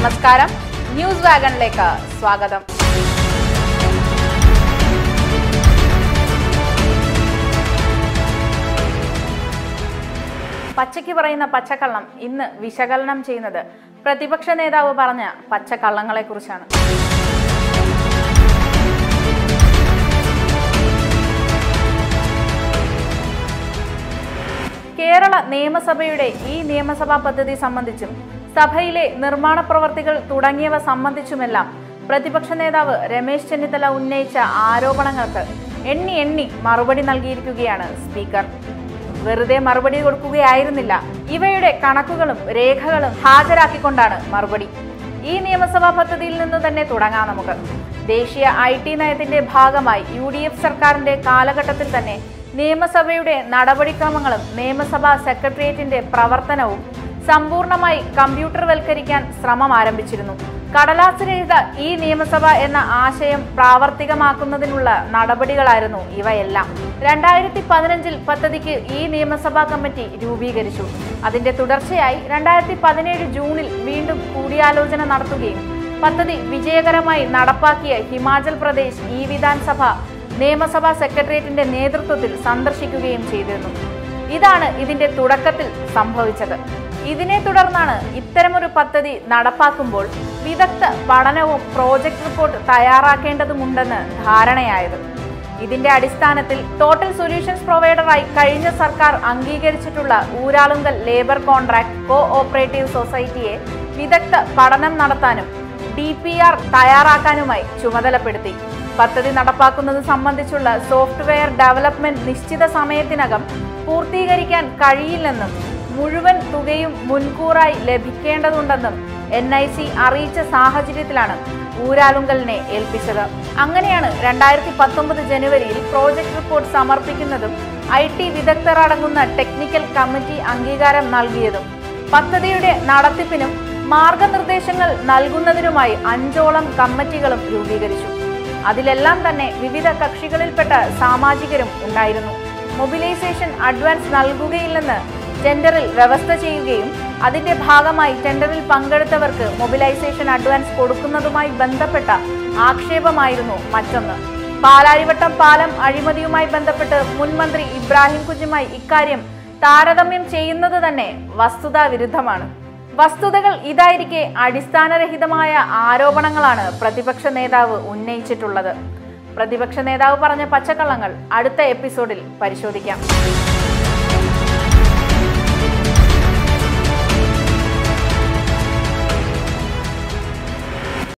നമസ്കാരം ന്യൂസ് വാഗണിലേക്ക് സ്വാഗതം പച്ചയ്ക്ക് പറയുന്ന പച്ചക്കള്ളം ഇന്ന് വിശകലനം ചെയ്യുന്നത് പ്രതിപക്ഷ നേതാവ് പറഞ്ഞ പച്ചക്കള്ളങ്ങളെ കുറിച്ചാണ് കേരള നിയമസഭയുടെ ഈ നിയമസഭാ പദ്ധതി സംബന്ധിച്ചും സഭയിലെ നിർമ്മാണ പ്രവർത്തികൾ തുടങ്ങിയവ സംബന്ധിച്ചുമെല്ലാം പ്രതിപക്ഷ നേതാവ് രമേശ് ചെന്നിത്തല ഉന്നയിച്ച ആരോപണങ്ങൾക്ക് എണ്ണി എണ്ണി മറുപടി നൽകിയിരിക്കുകയാണ് സ്പീക്കർ വെറുതെ മറുപടി കൊടുക്കുകയായിരുന്നില്ല ഇവയുടെ കണക്കുകളും രേഖകളും ഹാജരാക്കിക്കൊണ്ടാണ് മറുപടി ഈ നിയമസഭാ പദ്ധതിയിൽ നിന്ന് തന്നെ തുടങ്ങാം നമുക്ക് ദേശീയ ഐ ടി നയത്തിന്റെ ഭാഗമായി യു ഡി എഫ് സർക്കാരിന്റെ കാലഘട്ടത്തിൽ തന്നെ നിയമസഭയുടെ നടപടിക്രമങ്ങളും നിയമസഭാ സെക്രട്ടേറിയറ്റിന്റെ പ്രവർത്തനവും സമ്പൂർണ്ണമായി കമ്പ്യൂട്ടർവൽക്കരിക്കാൻ ശ്രമം ആരംഭിച്ചിരുന്നു കടലാസ് രഹിത ഈ നിയമസഭ എന്ന ആശയം പ്രാവർത്തികമാക്കുന്നതിനുള്ള നടപടികളായിരുന്നു ഇവയെല്ലാം രണ്ടായിരത്തി പതിനഞ്ചിൽ പദ്ധതിക്ക് ഈ നിയമസഭാ കമ്മിറ്റി രൂപീകരിച്ചു അതിന്റെ തുടർച്ചയായി രണ്ടായിരത്തി പതിനേഴ് ജൂണിൽ വീണ്ടും കൂടിയാലോചന നടത്തുകയും പദ്ധതി വിജയകരമായി നടപ്പാക്കിയ ഹിമാചൽ പ്രദേശ് ഈ വിധാൻസഭ നിയമസഭാ സെക്രട്ടേറിയറ്റിന്റെ നേതൃത്വത്തിൽ സന്ദർശിക്കുകയും ചെയ്തിരുന്നു ഇതാണ് ഇതിന്റെ തുടക്കത്തിൽ സംഭവിച്ചത് ഇതിനെ തുടർന്നാണ് ഇത്തരമൊരു പദ്ധതി നടപ്പാക്കുമ്പോൾ വിദഗ്ധ പഠനവും പ്രോജക്ട് റിപ്പോർട്ട് തയ്യാറാക്കേണ്ടതുമുണ്ടെന്ന് ധാരണയായത് ഇതിന്റെ അടിസ്ഥാനത്തിൽ ടോട്ടൽ സൊല്യൂഷൻസ് പ്രൊവൈഡറായി കഴിഞ്ഞ സർക്കാർ അംഗീകരിച്ചിട്ടുള്ള Uralungal labour contract co operative സൊസൈറ്റിയെ വിദഗ്ധ പഠനം നടത്താനും ഡി പി ആർ തയ്യാറാക്കാനുമായി ചുമതലപ്പെടുത്തി പദ്ധതി നടപ്പാക്കുന്നത് സംബന്ധിച്ചുള്ള സോഫ്റ്റ്വെയർ ഡെവലപ്മെന്റ് നിശ്ചിത സമയത്തിനകം പൂർത്തീകരിക്കാൻ കഴിയില്ലെന്നും മുഴുവൻ തുകയും മുൻകൂറായി ലഭിക്കേണ്ടതുണ്ടെന്നും എൻ ഐ സി അറിയിച്ച സാഹചര്യത്തിലാണ് ഊരാലുങ്കലിനെ ഏൽപ്പിച്ചത് അങ്ങനെയാണ് രണ്ടായിരത്തി പത്തൊമ്പത് ജനുവരിയിൽ പ്രോജക്ട് റിപ്പോർട്ട് സമർപ്പിക്കുന്നതും ഐ ടി വിദഗ്ധർ അടങ്ങുന്ന ടെക്നിക്കൽ കമ്മിറ്റി അംഗീകാരം നൽകിയതും പദ്ധതിയുടെ നടത്തിപ്പിനും മാർഗനിർദ്ദേശങ്ങൾ നൽകുന്നതിനുമായി അഞ്ചോളം കമ്മിറ്റികളും രൂപീകരിച്ചു അതിലെല്ലാം തന്നെ വിവിധ കക്ഷികളിൽപ്പെട്ട സാമാജികരും ഉണ്ടായിരുന്നു മൊബിലൈസേഷൻ അഡ്വാൻസ് നൽകുകയില്ലെന്ന് ടെൻഡറിൽ വ്യവസ്ഥ ചെയ്യുകയും അതിന്റെ ഭാഗമായി ടെൻഡറിൽ പങ്കെടുത്തവർക്ക് മൊബിലൈസേഷൻ അഡ്വാൻസ് കൊടുക്കുന്നതുമായി ബന്ധപ്പെട്ട ആക്ഷേപമായിരുന്നു മറ്റൊന്ന് പാലാരിവട്ടം പാലം അഴിമതിയുമായി ബന്ധപ്പെട്ട് മുൻ മന്ത്രി ഇബ്രാഹിം കുഞ്ഞുമായി ഇക്കാര്യം താരതമ്യം ചെയ്യുന്നത് തന്നെ വസ്തുതാ വിരുദ്ധമാണ് വസ്തുതകൾ ഇതായിരിക്കെ അടിസ്ഥാനരഹിതമായ ആരോപണങ്ങളാണ് പ്രതിപക്ഷ നേതാവ് ഉന്നയിച്ചിട്ടുള്ളത് പ്രതിപക്ഷ നേതാവ് പറഞ്ഞ പച്ചക്കള്ളങ്ങൾ അടുത്ത എപ്പിസോഡിൽ പരിശോധിക്കാം